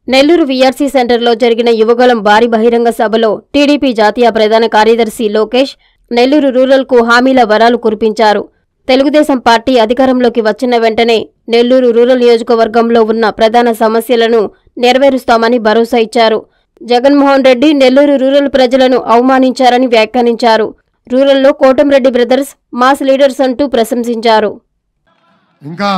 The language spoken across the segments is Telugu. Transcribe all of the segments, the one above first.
నెల్లూరు వీఆర్సీ సెంటర్లో జరిగిన యువగలం భారీ బహిరంగ సభలో టీడీపీ జాతీయ ప్రధాన కార్యదర్శి లోకేష్ నెల్లూరు రూరల్కు హామీల వరాలు కురిపించారు తెలుగుదేశం పార్టీ అధికారంలోకి వచ్చిన వెంటనే నెల్లూరు రూరల్ నియోజకవర్గంలో ఉన్న ప్రధాన సమస్యలను నెరవేరుస్తామని భరోసా ఇచ్చారు జగన్మోహన్ రెడ్డి నెల్లూరు రూరల్ ప్రజలను అవమానించారని వ్యాఖ్యానించారు రూరల్లో కోటంరెడ్డి బ్రదర్స్ మాస్ లీడర్స్ అంటూ ప్రశంసించారు ఇంకా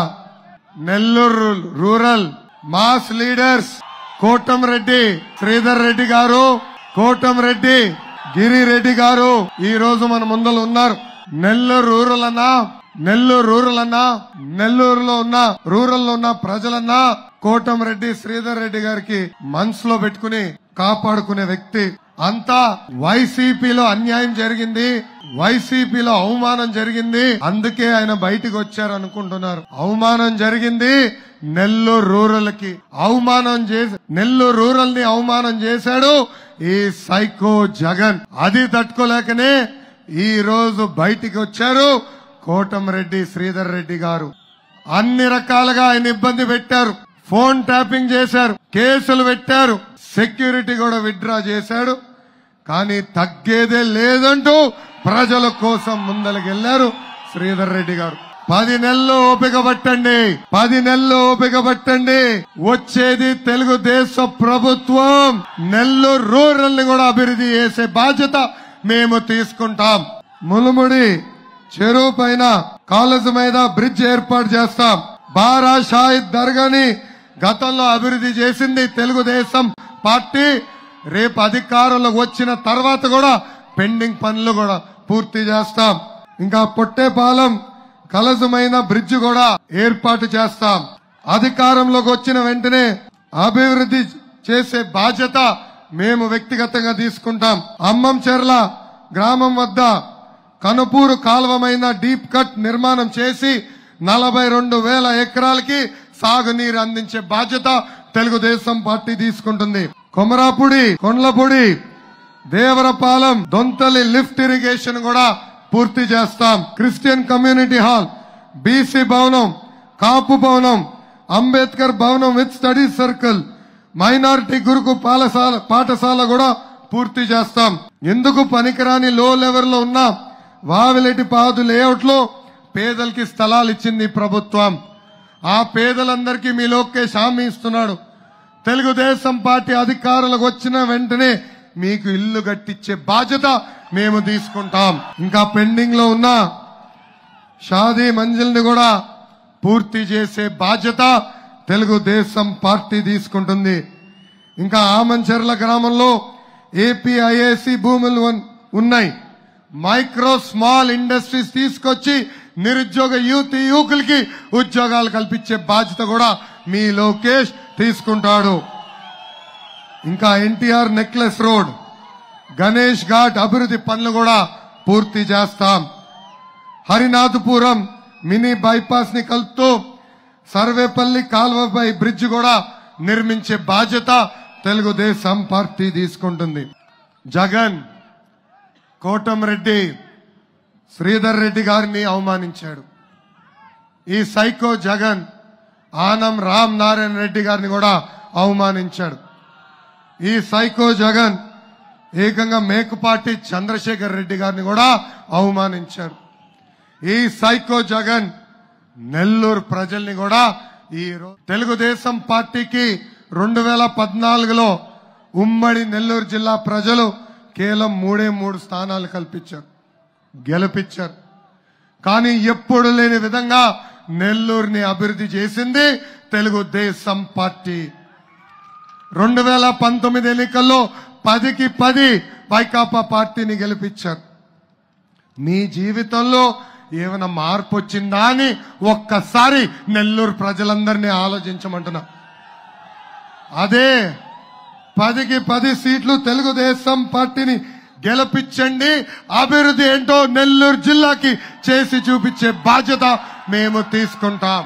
Nellore rural mass leaders Kotamreddy Sridhar Reddy గారు కోటంరెడ్డి గిరి రెడ్డి గారు ఈ రోజు మన ముందర ఉన్నారు నెల్లూరు రూరల్ అన్నా నెల్లూరు రూరల్ అన్నా నెల్లూరులో ఉన్న రూరల్ లో ఉన్న ప్రజలన్నా కోటంరెడ్డి శ్రీధర్ రెడ్డి గారికి మనసులో పెట్టుకుని కాపాడుకునే వ్యక్తి అంతా వైసీపీలో అన్యాయం జరిగింది వైసీపీలో అవమానం జరిగింది అందుకే ఆయన బయటికి వచ్చారు అనుకుంటున్నారు అవమానం జరిగింది నెల్లూరు రూరల్ కి అవమానం చేసి నెల్లూరు రూరల్ ని అవమానం చేశాడు ఈ సైకో జగన్ అది తట్టుకోలేకనే ఈ రోజు బయటికి వచ్చారు కోటంరెడ్డి శ్రీధర్ రెడ్డి గారు అన్ని రకాలుగా ఆయన ఇబ్బంది పెట్టారు ఫోన్ ట్యాపింగ్ చేశారు కేసులు పెట్టారు సెక్యూరిటీ కూడా విత్డ్రా చేశాడు కానీ తగ్గేదే లేదంటూ ప్రజల కోసం ముందలకెళ్లారు శ్రీధర్ రెడ్డి గారు పది నెలలు ఓపిక పట్టండి పది నెలలు ఓపిక పట్టండి వచ్చేది తెలుగుదేశం ప్రభుత్వం నెల్లూరు రూరల్ ని కూడా అభివృద్ధి చేసే బాధ్యత మేము తీసుకుంటాం ములుముడి చెరువు పైన కాలేజ్ మీద బ్రిడ్జ్ ఏర్పాటు చేస్తాం బారా షాహిద్ దర్గాని గతంలో అభివృద్ధి చేసింది తెలుగుదేశం పార్టీ రేపు అధికారంలోకి వచ్చిన తర్వాత కూడా పెండింగ్ పనులు కూడా పూర్తి చేస్తాం ఇంకా పొట్టేపాలెం కలజమైన బ్రిడ్జ్ కూడా ఏర్పాటు చేస్తాం అధికారంలోకి వచ్చిన వెంటనే అభివృద్ధి చేసే బాధ్యత మేము వ్యక్తిగతంగా తీసుకుంటాం అమ్మం చెర్ల గ్రామం వద్ద కనుపూరు కాలువమైన డీప్ కట్ నిర్మాణం చేసి నలభై రెండు వేల ఎకరాలకి సాగునీరు అందించే బాధ్యత తెలుగుదేశం పార్టీ తీసుకుంటుంది కొమరాపుడి కొండ్లపూడి దేవరపాలెం దొంతలి లిఫ్ట్ ఇరిగేషన్ కూడా పూర్తి చేస్తాం క్రిస్టియన్ కమ్యూనిటీ హాల్ బీసీ భవనం కాపు భవనం అంబేద్కర్ భవనం విత్ స్టడీ సర్కిల్ మైనారిటీ గురుకు పాఠశాల పాఠశాల కూడా పూర్తి చేస్తాం ఎందుకు పనికిరాని లో లెవెల్ లో ఉన్న వావిలేటి పాదు లేఅవుట్ లో పేదలకి స్థలాలు ఇచ్చింది ప్రభుత్వం ఆ పేదలందరికీ మీ లోకేష్ హామీ ఇస్తున్నాడు తెలుగుదేశం పార్టీ అధికారులకు వచ్చిన వెంటనే మీకు ఇల్లు కట్టించే బాధ్యత మేము తీసుకుంటాం ఇంకా పెండింగ్ లో ఉన్న షాదీ మంజిల్ని కూడా పూర్తి చేసే బాధ్యత తెలుగుదేశం పార్టీ తీసుకుంటుంది ఇంకా ఆమంచెర్ల గ్రామంలో ఏపీఐఏసి భూములు ఉన్- ఉన్నాయి మైక్రో స్మాల్ ఇండస్ట్రీస్ తీసుకొచ్చి నిరుద్యోగ యూత్ యువకులకి ఉద్యోగాలు కల్పించే బాధ్యత కూడా మీ లోకేష్ తీసుకుంటాడు ఇంకా ఎన్టీఆర్ నెక్లెస్ రోడ్ గణేష్ ఘాట్ అభివృద్ధి పనులు కూడా పూర్తి చేస్తాం హరినాథపురం మినీ బైపాస్ ని కలుపుతూ సర్వేపల్లి కాల్వపై బ్రిడ్జ్ కూడా నిర్మించే బాధ్యత తెలుగుదేశం పార్టీ తీసుకుంటుంది జగన్ కోటంరెడ్డి శ్రీధర్ రెడ్డి గారిని అవమానించాడు ఈ సైకో జగన్ ఆనం రామ్ నారాయణ రెడ్డి గారిని కూడా అవమానించాడు ఈ సైకో జగన్ ఏకంగా మేకపాటి చంద్రశేఖర్ రెడ్డి గారిని కూడా అవమానించారు ఈ సైకో జగన్ నెల్లూరు ప్రజల్ని కూడా ఈ రో- తెలుగుదేశం పార్టీకి రెండు వేల పద్నాలుగులో ఉమ్మడి నెల్లూరు జిల్లా ప్రజలు కేవలం మూడే మూడు స్థానాలు కల్పించారు గెలిపించారు కానీ ఎప్పుడు లేని విధంగా నెల్లూరుని అభివృద్ధి చేసింది తెలుగుదేశం పార్టీ రెండు వేల పంతొమ్మిది ఎన్నికల్లో పదికి పది వైకాపా పార్టీని గెలిపించారు మీ జీవితంలో ఏమైనా మార్పు వచ్చిందా అని ఒక్కసారి నెల్లూరు ప్రజలందరినీ ఆలోచించమంటున్నా అదే పదికి పది సీట్లు తెలుగుదేశం పార్టీని గెలిపించండి అభివృద్ధి ఏంటో నెల్లూరు జిల్లాకి చేసి చూపించే బాధ్యత మేము తీసుకుంటాం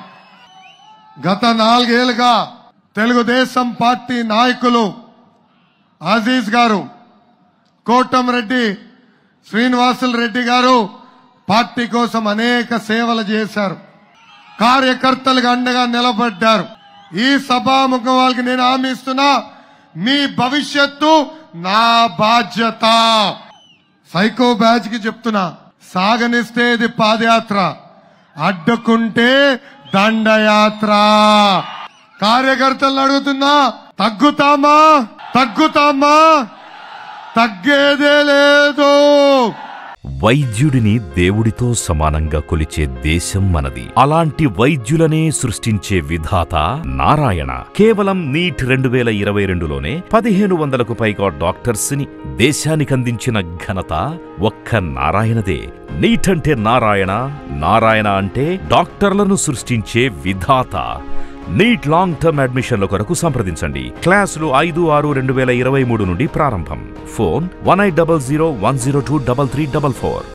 గత నాలుగేళ్లుగా తెలుగుదేశం పార్టీ నాయకులు అజీజ్ గారు కోటంరెడ్డి శ్రీనివాసులు రెడ్డి గారు పార్టీ కోసం అనేక సేవలు చేశారు కార్యకర్తలకు అండగా నిలబడ్డారు ఈ సభాముఖం వాళ్ళకి నేను హామీ ఇస్తున్నా మీ భవిష్యత్తు నా బాధ్యత సైకో బ్యాచ్ కి చెప్తున్నా సాగనిస్తే ఇది పాదయాత్ర అడ్డుకుంటే దండయాత్ర కార్యకర్తలను అడుగుతున్నా తగ్గుతామా తగ్గుతామా తగ్గేదే లేదు వైద్యుడిని దేవుడితో సమానంగా కొలిచే దేశం మనది అలాంటి వైద్యులనే సృష్టించే విధాత నారాయణ కేవలం నీట్ రెండు వేల ఇరవై రెండులోనే పదిహేను వందలకు పైగా డాక్టర్స్ ని దేశానికందించిన ఘనత ఒక్క నారాయణదే నీట్ అంటే నారాయణ నారాయణ అంటే డాక్టర్లను సృష్టించే విధాత నీట్ లాంగ్ టర్మ్ అడ్మిషన్ల కొరకు సంప్రదించండి క్లాసులు ఐదు ఆరు రెండు వేల ఇరవై మూడు నుండి ప్రారంభం phone one eight double zero one zero two double three double four